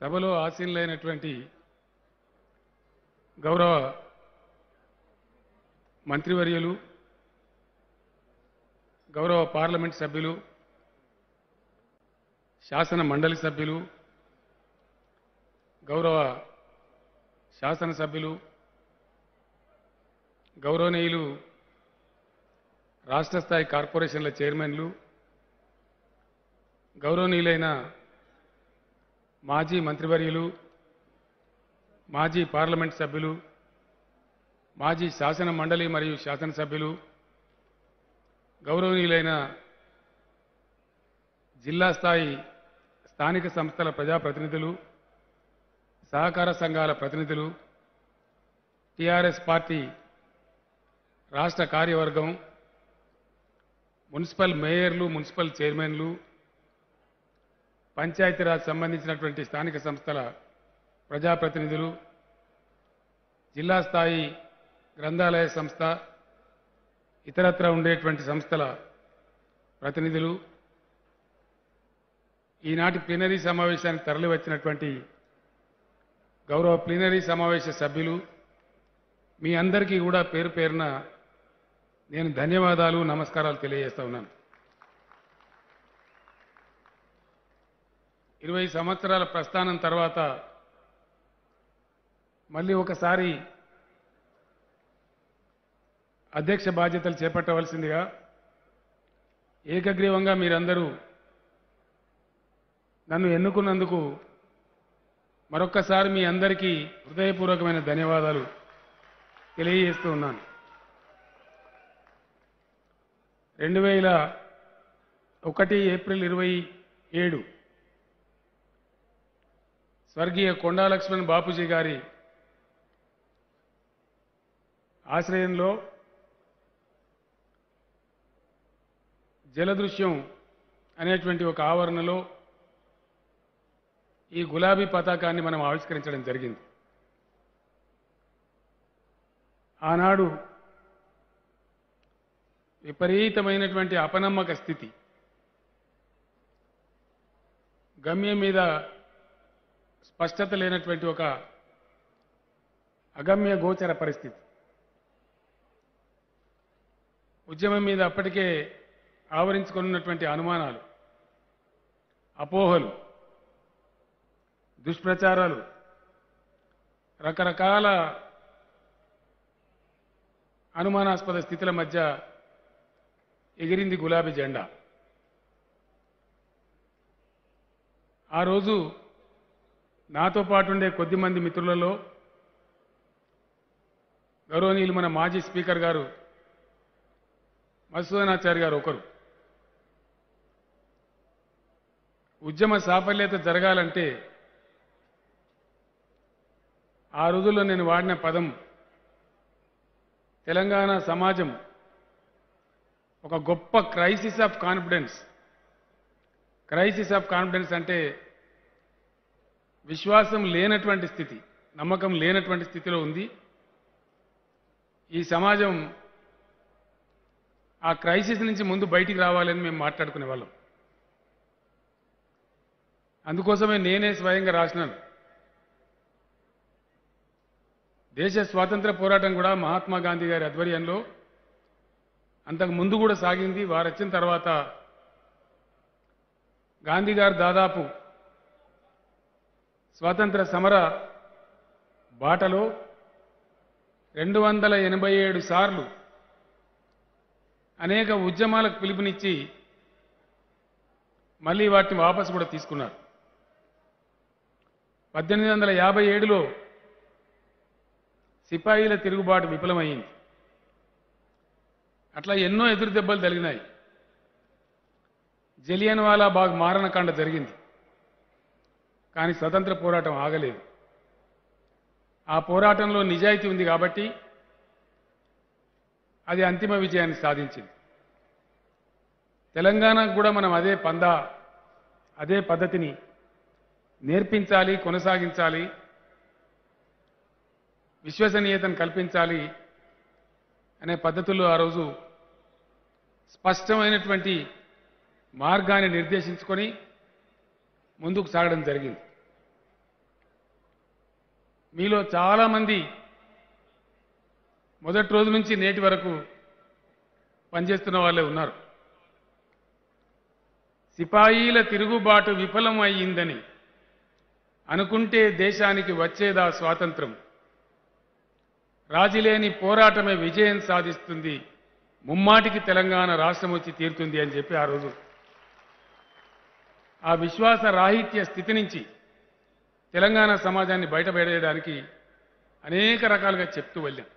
సభలో ఆసీనులైనటువంటి గౌరవ మంత్రివర్యులు గౌరవ పార్లమెంట్ సభ్యులు శాసన మండలి సభ్యులు గౌరవ శాసనసభ్యులు గౌరవనీయులు రాష్ట్ర స్థాయి కార్పొరేషన్ల చైర్మన్లు గౌరవనీయులైన మాజీ మంత్రివర్యులు మాజీ పార్లమెంట్ సభ్యులు మాజీ శాసన మండలి మరియు శాసనసభ్యులు గౌరవనీయులైన జిల్లా స్థాయి స్థానిక సంస్థల ప్రజాప్రతినిధులు సహకార సంఘాల ప్రతినిధులు టిఆర్ఎస్ పార్టీ రాష్ట్ర కార్యవర్గం మున్సిపల్ మేయర్లు మున్సిపల్ చైర్మన్లు పంచాయతీరాజ్ సంబంధించినటువంటి స్థానిక సంస్థల ప్రజాప్రతినిధులు జిల్లా స్థాయి గ్రంథాలయ సంస్థ ఇతరత్ర ఉండేటువంటి సంస్థల ప్రతినిధులు ఈనాటి ప్లీనరీ సమావేశానికి తరలివచ్చినటువంటి గౌరవ ప్లీనరీ సమావేశ సభ్యులు మీ అందరికీ కూడా పేరు పేరున నేను ధన్యవాదాలు నమస్కారాలు తెలియజేస్తా ఉన్నాను ఇరవై సంవత్సరాల ప్రస్థానం తర్వాత మళ్ళీ ఒకసారి అధ్యక్ష బాధ్యతలు చేపట్టవలసిందిగా ఏకగ్రీవంగా మీరందరూ నన్ను ఎన్నుకున్నందుకు మరొక్కసారి మీ అందరికీ హృదయపూర్వకమైన ధన్యవాదాలు తెలియజేస్తూ ఉన్నాను రెండు వేల ఒకటి ఏప్రిల్ ఇరవై ఏడు స్వర్గీయ కొండా లక్ష్మణ్ బాపూజీ గారి ఆశ్రయంలో జలదృశ్యం అనేటువంటి ఒక ఆవరణలో ఈ గులాబీ పతాకాన్ని మనం ఆవిష్కరించడం జరిగింది ఆనాడు విపరీతమైనటువంటి అపనమ్మక స్థితి గమ్యం మీద స్పష్టత లేనటువంటి ఒక అగమ్య గోచర పరిస్థితి ఉద్యమం మీద అప్పటికే ఆవరించుకున్నటువంటి అనుమానాలు అపోహలు దుష్ప్రచారాలు రకరకాల అనుమానాస్పద స్థితుల మధ్య ఎగిరింది గులాబీ జెండా ఆ రోజు నాతో పాటు ఉండే కొద్దిమంది మిత్రులలో గౌరవనీయులు మన మాజీ స్పీకర్ గారు మధుసూదనాచారి గారు ఒకరు ఉద్యమ సాఫల్యత జరగాలంటే ఆ రోజుల్లో నేను వాడిన పదం తెలంగాణ సమాజం ఒక గొప్ప crisis of confidence crisis of confidence అంటే విశ్వాసం లేనటువంటి స్థితి నమ్మకం లేనటువంటి స్థితిలో ఉంది ఈ సమాజం ఆ క్రైసిస్ నుంచి ముందు బయటికి రావాలని మేము మాట్లాడుకునే వాళ్ళం అందుకోసమే నేనే స్వయంగా రాసినాను దేశ స్వాతంత్ర పోరాటం కూడా మహాత్మా గాంధీ గారి ఆధ్వర్యంలో అంతకు ముందు కూడా సాగింది వారు వచ్చిన తర్వాత గాంధీ గారు దాదాపు స్వాతంత్ర సమర బాటలో రెండు వందల ఎనభై ఏడు సార్లు అనేక ఉద్యమాలకు పిలుపునిచ్చి మళ్ళీ వాటిని వాపసు కూడా తీసుకున్నారు పద్దెనిమిది వందల యాభై ఏడులో సిపాయిల తిరుగుబాటు విఫలమైంది అట్లా ఎన్నో ఎదురు దెబ్బలు తగిలినాయి జలియన్ వాలా బాగ్ మారణకాండ జరిగింది కానీ స్వతంత్ర పోరాటం ఆగలేదు ఆ పోరాటంలో నిజాయితీ ఉంది కాబట్టి అది అంతిమ విజయాన్ని సాధించింది తెలంగాణకు కూడా మనం అదే పందా అదే పద్ధతిని నేర్పించాలి కొనసాగించాలి విశ్వసనీయతను కల్పించాలి అనే పద్ధతుల్లో ఆ రోజు స్పష్టమైనటువంటి మార్గాన్ని నిర్దేశించుకొని ముందుకు సాగడం జరిగింది మీలో చాలామంది మొదటి రోజు నుంచి నేటి వరకు పనిచేస్తున్న వాళ్ళే ఉన్నారు సిపాయిల తిరుగుబాటు విఫలం అయ్యిందని అనుకుంటే దేశానికి వచ్చేదా స్వాతంత్రం రాజీలేని పోరాటమే విజయం సాధిస్తుంది ముమ్మాటికి తెలంగాణ రాష్ట్రం వచ్చి తీరుతుంది అని చెప్పి ఆ రోజు ఆ విశ్వాస రాహిత్య స్థితి నుంచి తెలంగాణ సమాజాన్ని బయటపడేయడానికి అనేక రకాలుగా చెప్తూ వెళ్ళాం